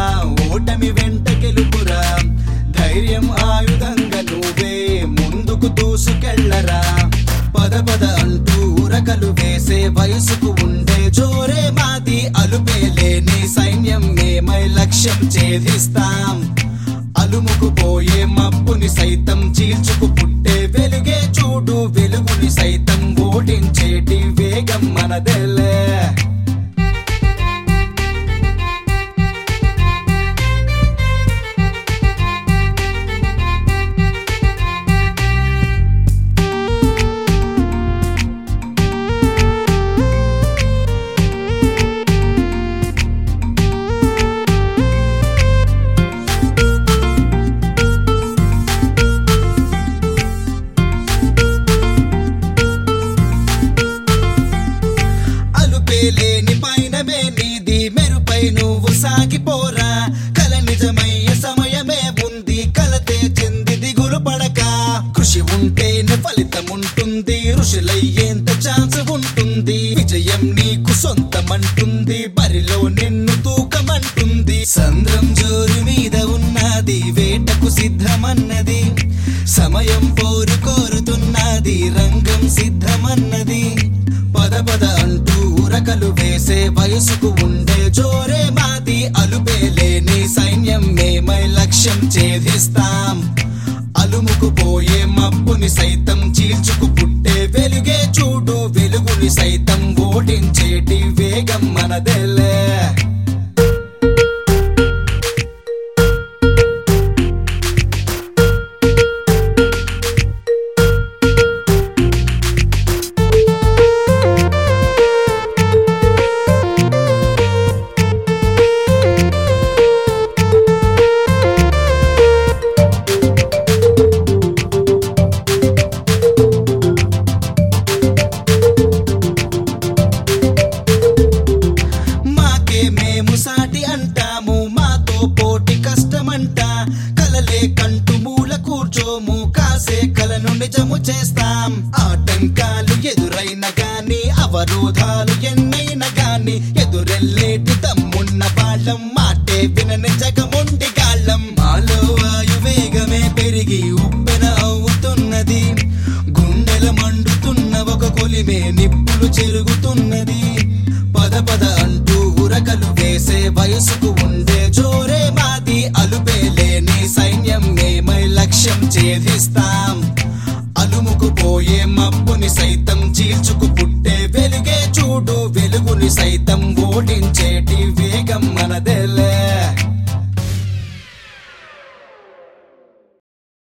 ఓటమి వెంట గెలుపురా ధైర్యం ఆయుధంగా నువ్వే ముందుకు దూసుకెళ్ళరా పద పద అంటూ ఉరకలు వేసే వయసుకు ఉండే జోరే మాది అలుపే లేని సైన్యం మేమై లక్ష్యం ఛేదిస్తాం అలుముకు పోయే మబ్బుని సైతం చీల్చుకు పుట్టే వెలుగే చూడు వెలుగుని సైతం ఓడించేటి వేగం మనదేలే అలుపే లేని పైనమే నీది మెరుపై నువ్వు సాగిపోరా కల నిజమయ్యే సమయమే ఉంది కలతే చెంది దిగులు పడక కృషి ఉంటేనే ఫలితం ఉంటుంది ఋషులయ్యేంత ఛాన్స్ ఉంటుంది విజయం నీకు సొంతమంటుంది బరిలో నిన్ను తూకమంటుంది సంద్రం జోరు మీద ఉన్నది వేటకు సిద్ధమన్నది సమయం పోరు కోరుతున్నది రంగం సిద్ధమన్నది పద పద అంటూ ఉరకలు వేసే వయసుకు ఉండే జోరే మాది అలుపే లేని సైన్యం మేమై లక్ష్యం ఛేదిస్తాం అలుముకు పోయే మబ్బుని సైతం చీల్చుకు పుట్టే వెలుగే చూడు వెలుగుని సైతం ఓడించేటి వేగం మనదేలే మాకే మేము సాటి అంటాము మాతో పోటీ కష్టమంట కలలే కంటు మూల కూర్చోము కాసే కలను నిజము చేస్తాం ఆటంకాలు ఎదురైన గాని అవరోధాలు ఎన్నైనా గాని ఎదురెల్లేటి తమ్మున్న వాళ్ళం మాటే వినని జగముండి గాళ్ళం మాలో వాయు వేగమే పెరిగి ఉప్పెన అవుతున్నది గుండెల మండుతున్న ఒక కొలిమే నిప్పులు చెరుగుతున్నది పద పద అంటూ ఉరకలు వేసే వయసుకు ఉండే జోరే మాది అలుపే లేని సైన్యం మేమై లక్ష్యం ఛేదిస్తాం అలుముకు పోయే మబ్బుని సైతం చీల్చుకు పుట్టే వెలుగే చూడు వెలుగుని సైతం